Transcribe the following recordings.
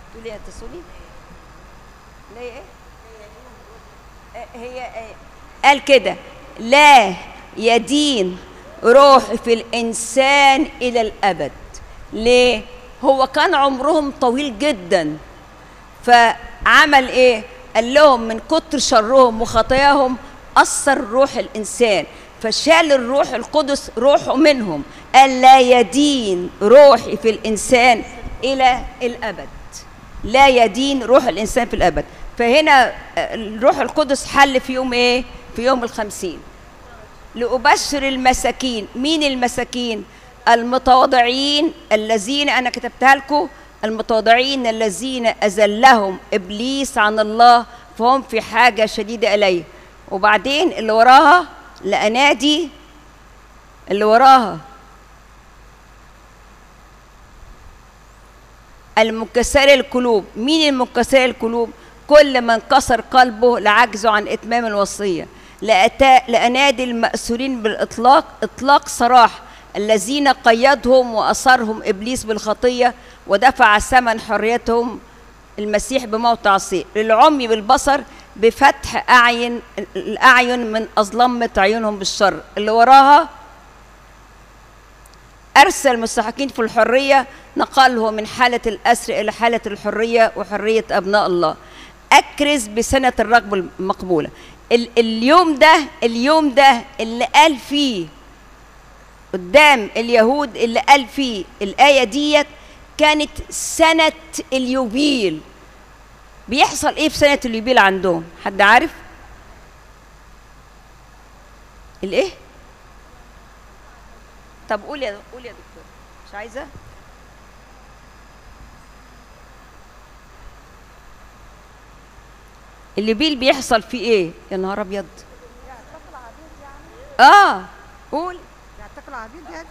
تقولي يا تسولي لا ايه آه، هي آه، قال كده لا يدين روح في الانسان الى الابد ليه هو كان عمرهم طويل جدا فعمل ايه قال لهم من كتر شرهم وخطاياهم اثر روح الانسان فشال الروح القدس روحه منهم قال لا يدين روحي في الانسان الى الابد لا يدين روح الانسان في الابد فهنا آه، الروح القدس حل في يوم ايه في يوم الخمسين لأبشر المساكين مين المساكين المتواضعين الذين أنا كتبتها لكم المتواضعين الذين أزلهم إبليس عن الله فهم في حاجة شديدة إليه وبعدين اللي وراها لأنادي اللي وراها المنكسر القلوب مين المنكسر القلوب كل من كسر قلبه لعجزه عن اتمام الوصيه لأتا لانادي الماسورين بالاطلاق اطلاق سراح الذين قيدهم واسرهم ابليس بالخطيه ودفع ثمن حريتهم المسيح بموت عصير للعمي بالبصر بفتح اعين الاعين من اظلمه عيونهم بالشر اللي وراها أرسل المستحقين في الحرية نقله من حالة الأسر إلى حالة الحرية وحرية أبناء الله أكرز بسنة الرغبة المقبولة ال- اليوم ده اليوم ده اللي قال فيه قدام اليهود اللي قال فيه الآية ديت كانت سنة اليوبيل بيحصل ايه في سنة اليوبيل عندهم حد عارف الايه طب قول يا قول يا دكتور مش عايزه اليوبيل بيحصل فيه ايه يا نهار ابيض اه قول يعتقل عبيد يعني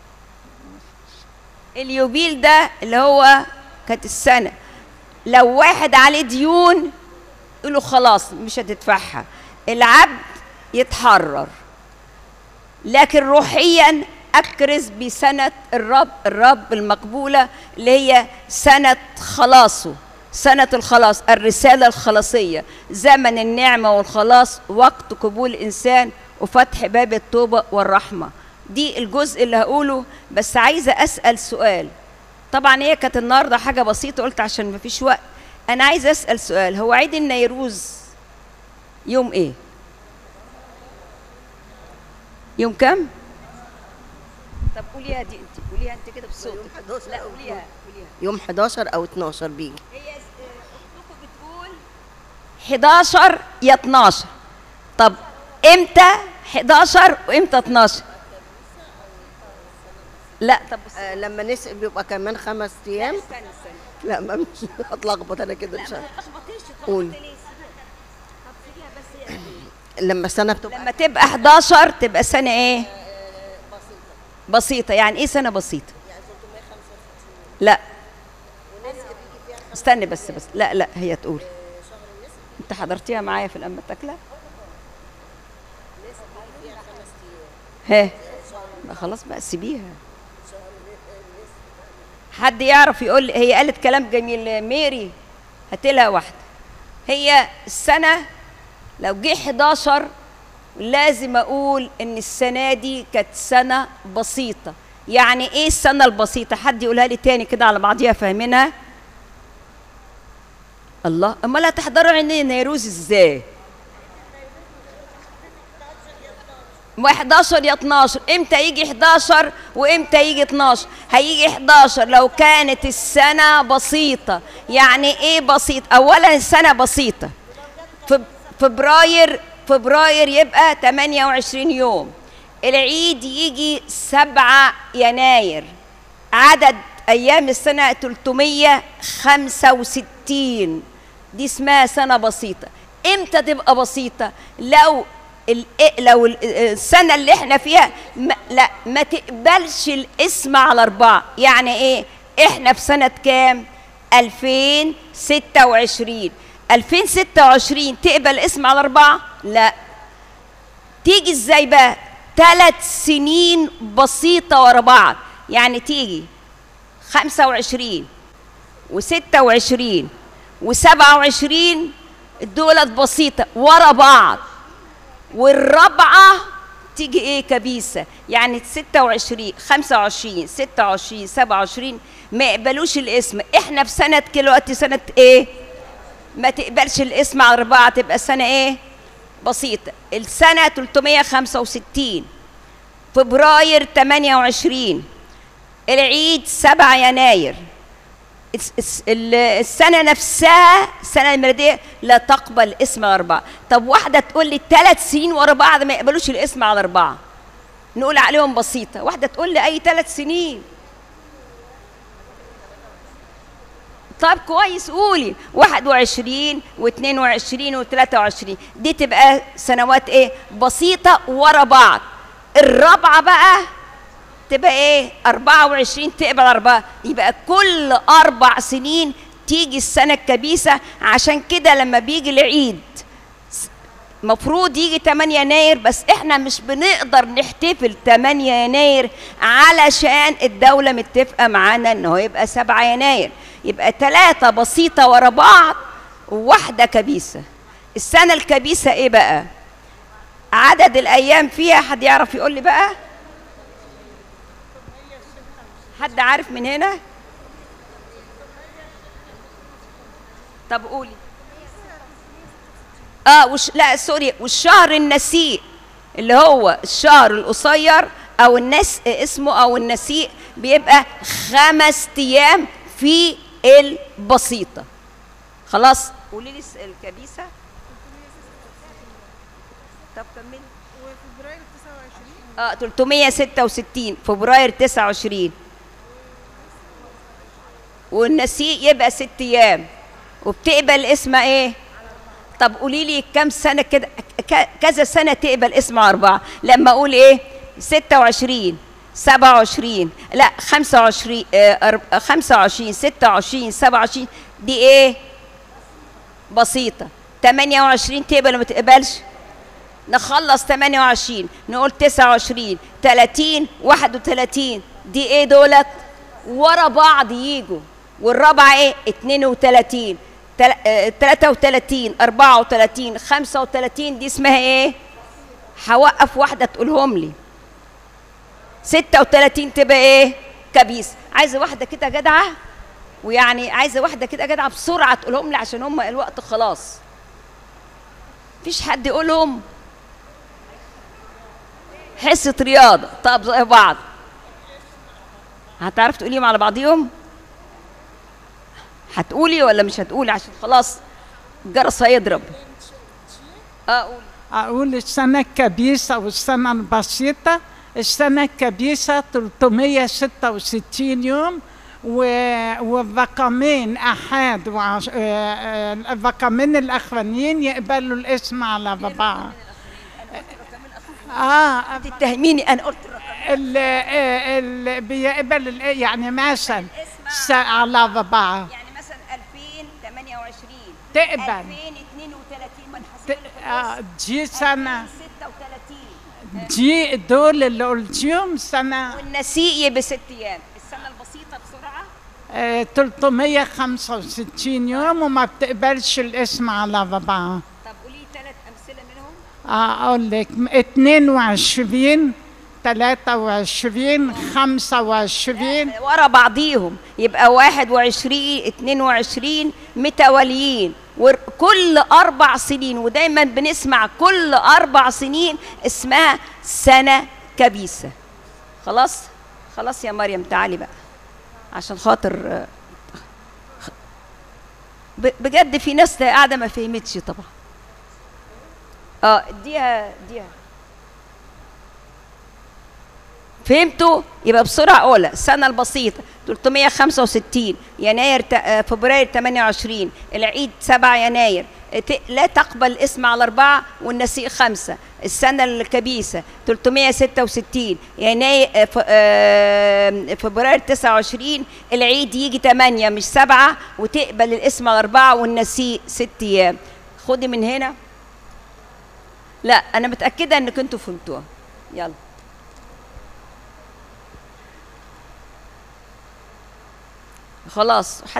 اليوبيل ده اللي هو كانت السنة لو واحد عليه ديون يقول له خلاص مش هتدفعها العبد يتحرر لكن روحيا أكرز بسنة الرب الرب المقبولة اللي هي سنة خلاصه سنة الخلاص الرسالة الخلاصية زمن النعمة والخلاص وقت قبول الإنسان وفتح باب التوبة والرحمة دي الجزء اللي هقوله بس عايزة أسأل سؤال طبعا هي كانت النهاردة حاجة بسيطة قلت عشان مفيش وقت أنا عايزة أسأل سؤال هو عيد النيروز يوم إيه؟ يوم كام؟ طب قوليها دي انت قوليها انت كده بصوتك يوم 11 لا أو قوليها قوليها يوم 11 او 12 بيجي هي اختكم بتقول 11 يا 12 طب امتى 11 وامتى 12 لا طب بص آه لما نسق بيبقى كمان خمس ايام استنى استنى لا ما مش هتلخبط انا كده مش عارفة. تلخبطيش قول. تلخبطي ليه؟ طب سيبيها بس لما السنه بتبقى لما تبقى 11 تبقى سنة ايه؟ بسيطة يعني ايه سنة بسيطة؟ لا استني بس بس لا لا هي تقول انت حضرتيها معايا في الأمة تاكلة؟ ها بقى خلاص بقى سيبيها حد يعرف يقول لي هي قالت كلام جميل ميري هاتلها واحدة هي السنة لو جه 11 لازم اقول ان السنه دي كانت سنه بسيطه يعني ايه السنه البسيطه حد يقولها لي تاني كده على بعضيها فاهمينها الله امال هتحضروا عين نيروز ازاي ما 11 يا 12 امتى يجي 11 وامتى يجي 12 هيجي 11 لو كانت السنه بسيطه يعني ايه بسيط اولا السنه بسيطه فب- فبراير فبراير يبقى 28 يوم العيد يجي 7 يناير عدد ايام السنه 365 دي اسمها سنه بسيطه امتى تبقى بسيطه لو ال- لو ال- السنه اللي احنا فيها ما لا ما تقبلش الاسم على اربعه يعني ايه احنا في سنه كام 2026 2026 تقبل اسم على أربعة؟ لا تيجي ازاي بقى؟ ثلاث سنين بسيطة ورا بعض يعني تيجي 25 و26 و27 دولت بسيطة ورا بعض والرابعة تيجي ايه كبيسة يعني 26 25 26 27 ما يقبلوش الاسم احنا في سنة دلوقتي سنة ايه ما تقبلش الاسم على أربعة تبقى السنة ايه بسيطة السنة 365 فبراير 28 العيد 7 يناير الس- الس- ال- السنة نفسها السنة الميلادية لا تقبل اسم على أربعة طب واحدة تقول لي ثلاث سنين ورا بعض ما يقبلوش الاسم على أربعة نقول عليهم بسيطة واحدة تقول لي أي ثلاث سنين طب كويس قولي 21 و22 و23 دي تبقى سنوات ايه بسيطة ورا بعض الرابعة بقى تبقى ايه 24 تقبل أربعة يبقى كل أربع سنين تيجي السنة الكبيسة عشان كده لما بيجي العيد مفروض يجي 8 يناير بس احنا مش بنقدر نحتفل 8 يناير علشان الدولة متفقة معانا ان هو يبقى 7 يناير يبقى ثلاثة بسيطة ورا بعض وواحدة كبيسة السنة الكبيسة ايه بقى عدد الايام فيها حد يعرف يقول لي بقى حد عارف من هنا طب قولي اه وش لا سوري والشهر النسيء اللي هو الشهر القصير او الناس اسمه او النسيء بيبقى خمس ايام في البسيطه خلاص قولي لي الس- الكبيسه طب كملي وفبراير 29 اه 366 فبراير 29 والنسيء يبقى ست ايام وبتقبل اسم ايه طب قولي لي كم سنه كده ك- كذا سنه تقبل اسم اربعه لما اقول ايه 26 27 لا 25 آه، أرب- 25 26 27 دي ايه بسيطه 28 تقبل ولا ما تقبلش نخلص 28 نقول 29 30 31 دي ايه دولت ورا بعض يجوا والرابعه ايه 32 تل- آه، 33 34 35 دي اسمها ايه هوقف واحده تقولهم لي 36 تبقى ايه كبيس عايزه واحده كده جدعه ويعني عايزه واحده كده جدعه بسرعه تقولهم لي عشان هم الوقت خلاص مفيش حد يقولهم حصة رياضة طب زي بعض هتعرف تقوليهم على بعضيهم هتقولي ولا مش هتقولي عشان خلاص الجرس هيضرب اه قولي أقول السنة الكبيسة والسنة البسيطة السنة الكبيسة 366 يوم و- والرقمين أحد وعش... آه، آه، الرقمين الأخرانيين يقبلوا الاسم على بعض اه تتهميني انا قلت الرقم ال ال بيقبل ال- يعني مثلا س- على أربعة يعني مثلا 2028 تقبل 2032 ما ت- آه، دي سنة 36 دي دول اللي قلتيهم سنة والنسيء بست ايام السنة البسيطة بسرعة آه، 365 يوم وما بتقبلش الاسم على أربعة طب قولي ثلاث امثلة منهم آه، أقول لك 22 23 25 ورا بعضيهم يبقى 21 22 متواليين وكل اربع سنين ودايما بنسمع كل اربع سنين اسمها سنه كبيسه خلاص خلاص يا مريم تعالي بقى عشان خاطر آه، ب- بجد في ناس قاعده ما فهمتش طبعا اه اديها اديها فهمتوا يبقى بسرعه اولى السنه البسيطه 365 يناير ت- آه، فبراير 28 العيد 7 يناير ت- لا تقبل اسم على أربعة والنسيء خمسة السنة الكبيسة 366 يناير آه، ف- آه، فبراير 29 العيد يجي 8 مش سبعة وتقبل الاسم على أربعة والنسيء ست أيام خدي من هنا لا أنا متأكدة إنك أنتوا فهمتوها يلا خلاص